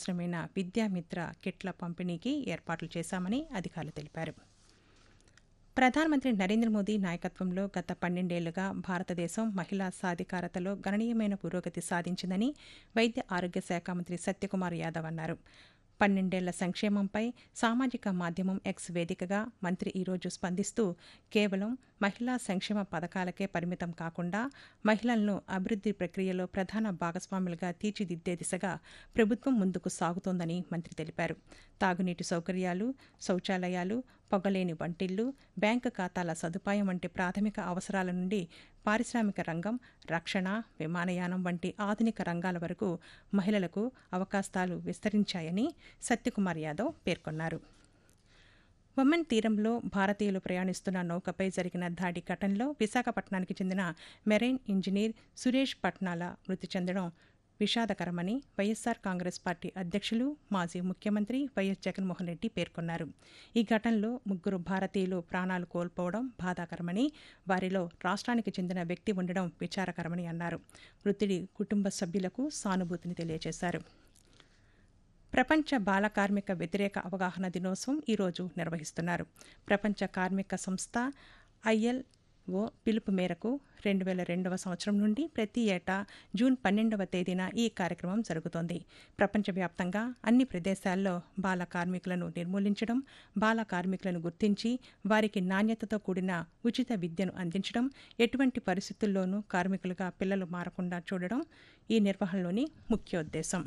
అవసరమైన విద్యామిత్ర కిట్ల పంపిణీకి ఏర్పాట్లు చేశామని అధికారులు తెలిపారు ప్రధానమంత్రి నరేంద్ర మోదీ నాయకత్వంలో గత పన్నెండేళ్లుగా భారతదేశం మహిళా సాధికారతలో గణనీయమైన పురోగతి సాధించిందని వైద్య ఆరోగ్య శాఖ మంత్రి సత్యకుమార్ యాదవ్ అన్నారు పన్నెండేళ్ల సంక్షేమంపై సామాజిక మాధ్యమం ఎక్స్ వేదికగా మంత్రి ఈరోజు స్పందిస్తూ కేవలం మహిళా సంక్షేమ పథకాలకే పరిమితం కాకుండా మహిళలను అభివృద్ది ప్రక్రియలో ప్రధాన భాగస్వాములుగా తీర్చిదిద్దే దిశగా ప్రభుత్వం ముందుకు సాగుతోందని మంత్రి తెలిపారు తాగునీటి సౌకర్యాలు శౌచాలయాలు పొగలేని వంటిళ్లు బ్యాంకు ఖాతాల సదుపాయం వంటి ప్రాథమిక అవసరాల నుండి పారిశ్రామిక రంగం రక్షణ విమానయానం వంటి ఆధునిక రంగాల వరకు మహిళలకు అవకాశాలు విస్తరించాయని సత్యకుమార్ యాదవ్ పేర్కొన్నారు ఒమన్ తీరంలో భారతీయులు ప్రయాణిస్తున్న నౌకపై జరిగిన దాడి ఘటనలో విశాఖపట్నానికి చెందిన మెరైన్ ఇంజనీర్ సురేష్ పట్నాల మృతి చెందడం విషాదకరమని వైఎస్సార్ కాంగ్రెస్ పార్టీ అధ్యక్షులు మాజీ ముఖ్యమంత్రి వైఎస్ జగన్మోహన్ రెడ్డి పేర్కొన్నారు ఈ ఘటనలో ముగ్గురు భారతీయులు ప్రాణాలు కోల్పోవడం బాధాకరమని వారిలో రాష్ట్రానికి చెందిన వ్యక్తి ఉండడం విచారకరమని అన్నారు మృతుడి కుటుంబ సభ్యులకు సానుభూతిని తెలియజేశారు ప్రపంచ బాల కార్మిక వ్యతిరేక అవగాహన దినోత్సవం ఈరోజు నిర్వహిస్తున్నారు ప్రపంచ కార్మిక సంస్థ ఐఎల్ ఓ పిలుపు మేరకు రెండు వేల రెండవ సంవత్సరం నుండి ప్రతి ఏటా జూన్ పన్నెండవ తేదీన ఈ కార్యక్రమం జరుగుతోంది ప్రపంచవ్యాప్తంగా అన్ని ప్రదేశాల్లో బాల కార్మికులను నిర్మూలించడం బాల కార్మికులను గుర్తించి వారికి నాణ్యతతో కూడిన ఉచిత విద్యను అందించడం ఎటువంటి పరిస్థితుల్లోనూ కార్మికులుగా పిల్లలు మారకుండా చూడడం ఈ నిర్వహణలోని ముఖ్యోద్దేశం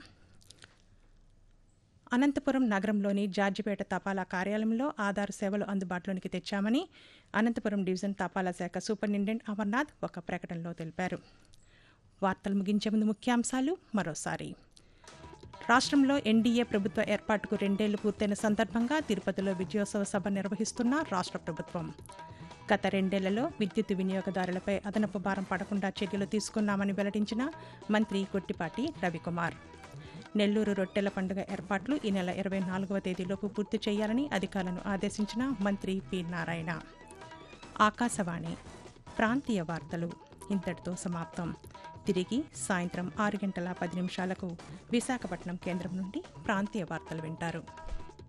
అనంతపురం నగరంలోని జార్జిపేట తపాలా కార్యాలయంలో ఆధార్ సేవలు అందుబాటులోనికి తెచ్చామని అనంతపురం డివిజన్ తపాలా శాఖ సూపరింటెండెంట్ అమర్నాథ్ ఒక ప్రకటనలో తెలిపారు వార్తలు ముగించే ముందు ముఖ్యాంశాలు మరోసారి రాష్ట్రంలో ఎన్డీఏ ప్రభుత్వ ఏర్పాటుకు రెండేళ్లు పూర్తయిన సందర్భంగా తిరుపతిలో విజయోత్సవ సభ నిర్వహిస్తున్న రాష్ట్ర ప్రభుత్వం గత రెండేళ్లలో విద్యుత్ వినియోగదారులపై అదనపు భారం పడకుండా చర్యలు తీసుకున్నామని వెల్లడించిన మంత్రి కొట్టిపాటి రవికుమార్ నెల్లూరు రొట్టెల పండుగ ఏర్పాట్లు ఈ నెల ఇరవై నాలుగవ తేదీలోపు పూర్తి చేయాలని అధికారులను ఆదేశించిన మంత్రి పి నారాయణ ఆకాశవాణి ప్రాంతీయ వార్తలు ఇంతటితో సమాప్తం తిరిగి సాయంత్రం ఆరు గంటల పది నిమిషాలకు విశాఖపట్నం కేంద్రం నుండి ప్రాంతీయ వార్తలు వింటారు